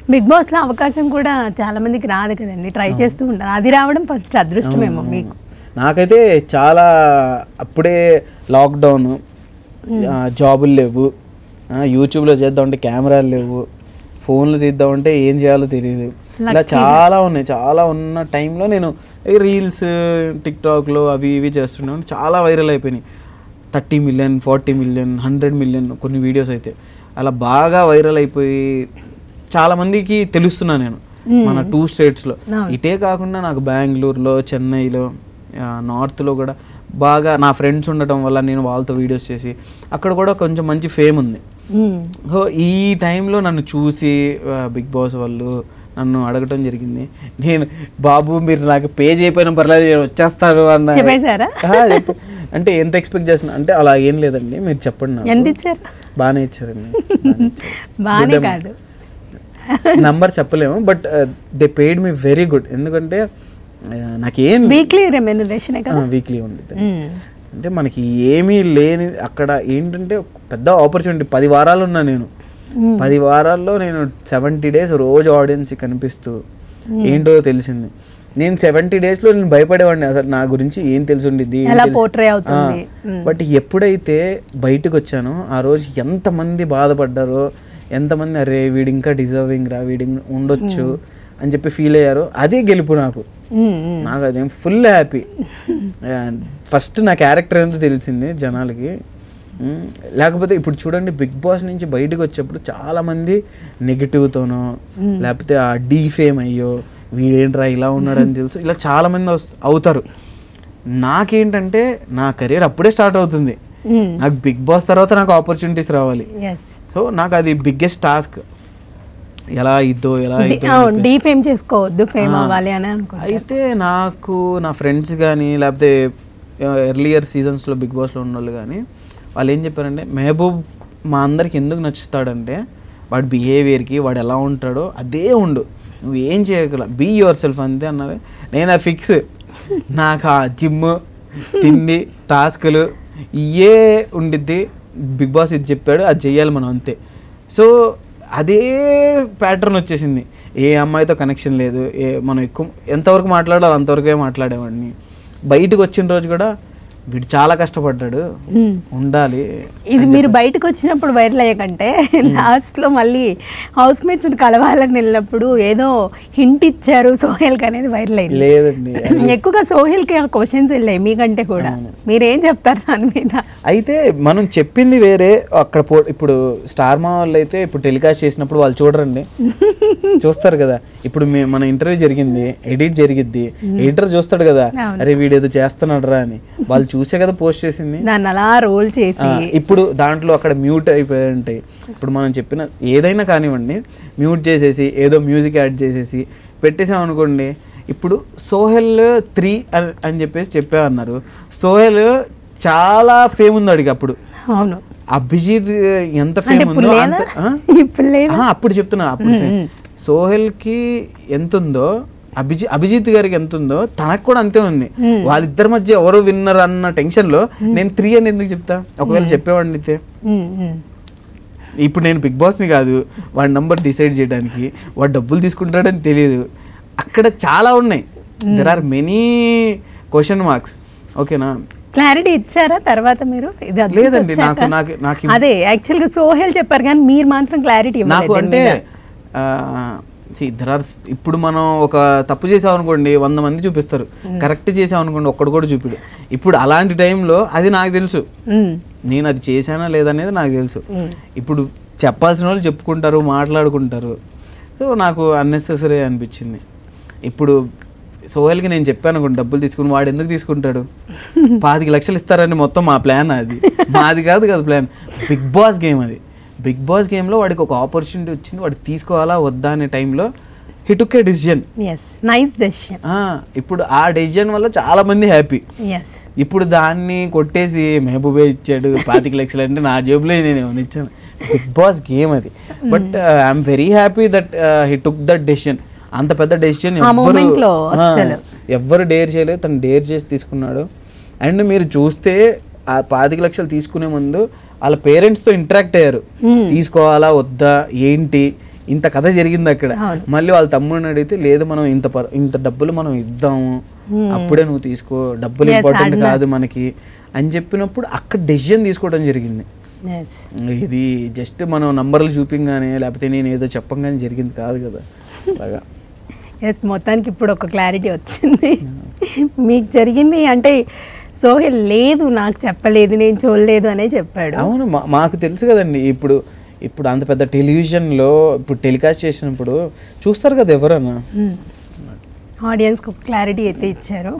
Big boss లో అవకాశం కూడా చాలా మందికి రాదు కదండి ట్రై చేస్తూ ఉంటారు అది రావడం ఫస్ట్ అదృష్టమేమో మీకు నాకైతే చాలా అప్పుడే లాక్డౌన్ జాబులు లేవు ఆ, యూట్యూబ్లో చేద్దామంటే కెమెరాలు లేవు ఫోన్లు తీద్దామంటే ఏం చేయాలో తెలియదు ఇలా చాలా ఉన్నాయి చాలా ఉన్న టైంలో నేను ఈ రీల్స్ టిక్టాక్లో అవి ఇవి చేస్తున్నాను చాలా వైరల్ అయిపోయినాయి thirty million forty million hundred million కొన్ని వీడియోస్ అయితే అలా బాగా వైరల్ అయిపోయి చాలా మందికి తెలుస్తున్నా నేను మన టూ స్టేట్స్లో ఇటే కాకుండా నాకు బెంగళూరులో చెన్నైలో ఆ, నార్త్లో కూడా బాగా నా ఫ్రెండ్స్ ఉండటం వల్ల నేను వాళ్ళతో వీడియోస్ చేసి అక్కడ కూడా కొంచెం మంచి ఫేమ్ ఉంది మ్మ్. సో ఈ టైంలో నన్ను చూసి ఆ, బిగ్ బాస్ వాళ్ళు నన్ను అడగటం జరిగింది నేను బాబు మీరు నాకు పే చేయకపోయినా పర్లేదు నేను వచ్చేస్తాను అన్న చెప్పేశారా? ఆ, చెప్పు. అంటే ఎంత ఎక్స్పెక్ట్ చేస్తున్నా అంటే అలా ఏం లేదండి మీరు చెప్పండి నాకు ఎంత ఇచ్చారు బాగానే ఇచ్చారండి బాగానే ఇచ్చారు. బానే Good కాదు నంబర్ చెప్పలేము but they paid me very good ఎందుకంటే ఆ, నాకేం వీక్లీ రెమ్యూనరేషన్ కదా వీక్లీ ఉంది మ్మ్. అంటే మనకి ఏమీ లేని అక్కడ ఏంటంటే ఒక పెద్ద ఆపర్చునిటీ పది వారాలు ఉన్నా నేను పది వారాల్లో నేను సెవెంటీ డేస్ రోజు ఆడియన్స్ కనిపిస్తూ ఏంటో తెలిసింది నేను సెవెంటీ డేస్లో నేను భయపడేవాడిని అసలు నా గురించి ఏం తెలిసిండిద్ది ఏం ఎలా తెలుసు- portray అవుతుంది. ఆ, బట్ ఎప్పుడైతే బయటకు వచ్చానో ఆ రోజు ఎంతమంది బాధపడ్డారో ఎంతమంది అరే వీడి ఇంకా డిజర్వింగ్ రా వీడి ఉండొచ్చు అని చెప్పి ఫీల్ అయ్యారో అదే గెలుపు నాకు మ్మ్, మ్మ్. నాకు అది ఫుల్ హ్యాపీ ఫస్ట్ నా క్యారెక్టర్ ఏంటో తెలిసింది జనాలకి మ్మ్. లేకపోతే ఇప్పుడు చూడండి బిగ్ బాస్ నుంచి బయటకు వచ్చేప్పుడు చాలామంది నెగిటివ్తోనో లేకపోతే ఆ డీ ఫేమ్ అయ్యో వీడేంట్రా ఇలా ఉన్నాడని తెలుసు ఇలా చాలామంది వస్- అవుతారు నాకేంటంటే నా కెరీర్ అప్పుడే స్టార్ట్ అవుతుంది మ్మ్. నాకు బిగ్ బాస్ తర్వాత నాకు ఆపర్చునిటీస్ రావాలి ఎస్ సో నాకు అది బిగ్గెస్ట్ టాస్క్ ఎలా ఇద్దో ఎలా ఇద్దో అవును డీ ఫేమ్ చేసుకోవద్దు ఫేమ్ అవ్వాలి అని అనుకో అయితే నాకు నా ఫ్రెండ్స్ కానీ లేకపోతే ఎర్లియర్ సీజన్స్లో బిగ్ బాస్లో ఉన్న వాళ్ళు కానీ వాళ్ళు ఏం చెప్పారంటే మెహబూబ్ మా అందరికి ఎందుకు నచ్చుతాడంటే వాడి బిహేవియర్కి వాడు ఎలా ఉంటాడో అదే ఉండు నువ్వు ఏం చేయగల బీ యువర్ సెల్ఫ్ అంతే అన్నారు నేను ఆ ఫిక్స్ నాకు ఆ జిమ్ తిండి టాస్కులు ఇయే ఉండిద్ది బిగ్ బాస్ ఇది చెప్పాడు అది చెయ్యాలి మనం అంతే సో అదే ప్యాటర్న్ వచ్చేసింది ఏ అమ్మాయితో కనెక్షన్ లేదు ఏ మనం ఎక్కువ ఎంతవరకు మాట్లాడాలో అంతవరకే మాట్లాడేవాడిని బయటకు వచ్చిన రోజు కూడా వీడు చాలా కష్టపడ్డాడు మ్మ్. ఉండాలి ఇది మీరు బయటకు వచ్చినప్పుడు వైరల్ అయ్యకంటే లాస్ట్ లో మళ్ళీ హౌస్ మేట్స్ కలవాలని వెళ్ళినప్పుడు ఏదో హింట్ ఇచ్చారు సోహెల్కి అనేది వైరల్ అయింది లేదండి ఎక్కువగా సోహెల్కి ఆ క్వశ్చన్స్ వెళ్ళాయి మీకంటే కూడా మీరేం చెప్తారు దాని మీద అయితే మనం చెప్పింది వేరే అక్కడ పో ఇప్పుడు స్టార్ మా వాళ్ళు అయితే ఇప్పుడు టెలికాస్ట్ చేసినప్పుడు వాళ్ళు చూడరండి చూస్తారు కదా ఇప్పుడు మే మన ఇంటర్వ్యూ జరిగింది ఎడిట్ జరిగిద్ది ఎడిటర్ చూస్తాడు కదా అరే వీడు ఏదో చేస్తున్నాడు రా అని వాళ్ళు చూసే కదా పోస్ట్ చేసింది దాన్ని అలా రోల్ చేసి ఆ, ఇప్పుడు దాంట్లో అక్కడ మ్యూట్ అయిపోయి ఉంటాయి ఇప్పుడు మనం చెప్పిన ఏదైనా కానివ్వండి మ్యూట్ చేసేసి ఏదో మ్యూజిక్ యాడ్ చేసేసి పెట్టేసాం అనుకోండి ఇప్పుడు సోహెల్ త్రీ అని అని చెప్పేసి చెప్పా అన్నారు సోహెల్ చాలా ఫేమ్ ఉంది అడిగి అప్పుడు అవును అభిజిత్ ఎంత అంటే ఫేమ్ ఇప్పుడు ఉందో లేదా అంత ఆ? ఇప్పుడు లేదు ఆ, అప్పుడు చెప్తున్నా అప్పుడు fame. సోహెల్కి ఎంత ఉందో అభిజి అభిజిత్ గారికి ఎంత ఉందో తనకు కూడా అంతే ఉంది వాళ్ళిద్దరి మధ్య ఎవరు విన్నర్ అన్న టెన్షన్ లో నేను త్రీ అని ఎందుకు చెప్తా ఒకవేళ చెప్పేవాడిని అయితే ఉమ్, ఉమ్. ఇప్పుడు నేను బిగ్ బాస్ని కాదు వాడి నంబర్ డిసైడ్ చేయడానికి వాడు డబ్బులు తీసుకుంటాడని తెలియదు అక్కడ చాలా ఉన్నాయి there are many question marks ఓకేనా క్లారిటీ ఇచ్చారా తర్వాత మీరు ఇది అద్భుతం లేదండి నాకు వచ్చాక? నాకు నాకు అదే యాక్చువల్ గా సోహెల్ చెప్పారు కానీ మీరు మాత్రం క్లారిటీ నాకు అంటే దర్ ఆర్ ఇప్పుడు మనం ఒక తప్పు చేసాం అనుకోండి వంద మంది చూపిస్తారు కరెక్ట్ చేసాం అనుకోండి ఒక్కడు కూడా చూపిడు ఇప్పుడు అలాంటి టైంలో అది నాకు తెలుసు నేను అది చేశానా లేదనేది నాకు తెలుసు ఇప్పుడు చెప్పాల్సిన వాళ్ళు చెప్పుకుంటారు మాట్లాడుకుంటారు సో నాకు అన్నెసెసరీ అనిపించింది ఇప్పుడు సోహెల్కి నేను చెప్పాను అనుకోండి డబ్బులు తీసుకుని వాడు ఎందుకు తీసుకుంటాడు పాతిక లక్షలు ఇస్తారని మొత్తం మా ప్లాన్ అది మాది కాదు కదా ప్లాన్ బిగ్ బాస్ గేమ్ అది బిగ్ బాస్ గేమ్లో వాడికి ఒక ఆపర్చునిటీ వచ్చింది వాడు తీసుకోవాలా వద్దా అనే టైంలో he took a decision yes nice decision ఇప్పుడు ఆ డెసిజన్ వల్ల చాలా మంది హ్యాపీ ఎస్ ఇప్పుడు దాన్ని కొట్టేసి మహబూబే ఇచ్చాడు పాతిక లక్షలు అంటే నా జేబులో నేను ఏమైనా ఇచ్చాను బిగ్ బాస్ గేమ్ అది but I'm very happy that he took that decision అంత పెద్ద డెసిషన్ ఆ moment లో అస్సలు. ఎవ్వరు డేర్ చేయలేదు తను డేర్ చేసి తీసుకున్నాడు అండ్ మీరు చూస్తే ఆ పాతిక లక్షలు తీసుకునే ముందు వాళ్ళ పేరెంట్స్తో ఇంటరాక్ట్ అయ్యారు తీసుకోవాలా వద్దా ఏంటి ఇంత కథ జరిగింది అక్కడ అవును. మళ్ళీ వాళ్ళ తమ్ముడిని అడిగితే లేదు మనం ఇంత పర్- ఇంత డబ్బులు మనం ఇద్దాము అప్పుడే నువ్వు తీసుకో డబ్బులు Yes, ఇంపార్టెంట్ అన్నా. కాదు మనకి అని చెప్పినప్పుడు అక్కడ డెసిజన్ తీసుకోవడం జరిగింది Yes. ఇది జస్ట్ మనం నంబర్లు చూపింగానే లేకపోతే నేను ఏదో చెప్పంగానే జరిగింది కాదు కదా అలాగా ఎస్ మొత్తానికి ఇప్పుడు ఒక క్లారిటీ వచ్చింది మీకు జరిగింది అంటే సోహెల్ లేదు నాకు చెప్పలేదు నేను చూడలేదు అనే చెప్పాడు అవును మా- మాకు తెలుసు కదండి ఇప్పుడు ఇప్పుడు అంత పెద్ద టెలివిజన్లో ఇప్పుడు టెలికాస్ట్ చేసినప్పుడు చూస్తారు కదా ఎవరన్నా ఆడియన్స్కి ఒక క్లారిటీ అయితే ఇచ్చారు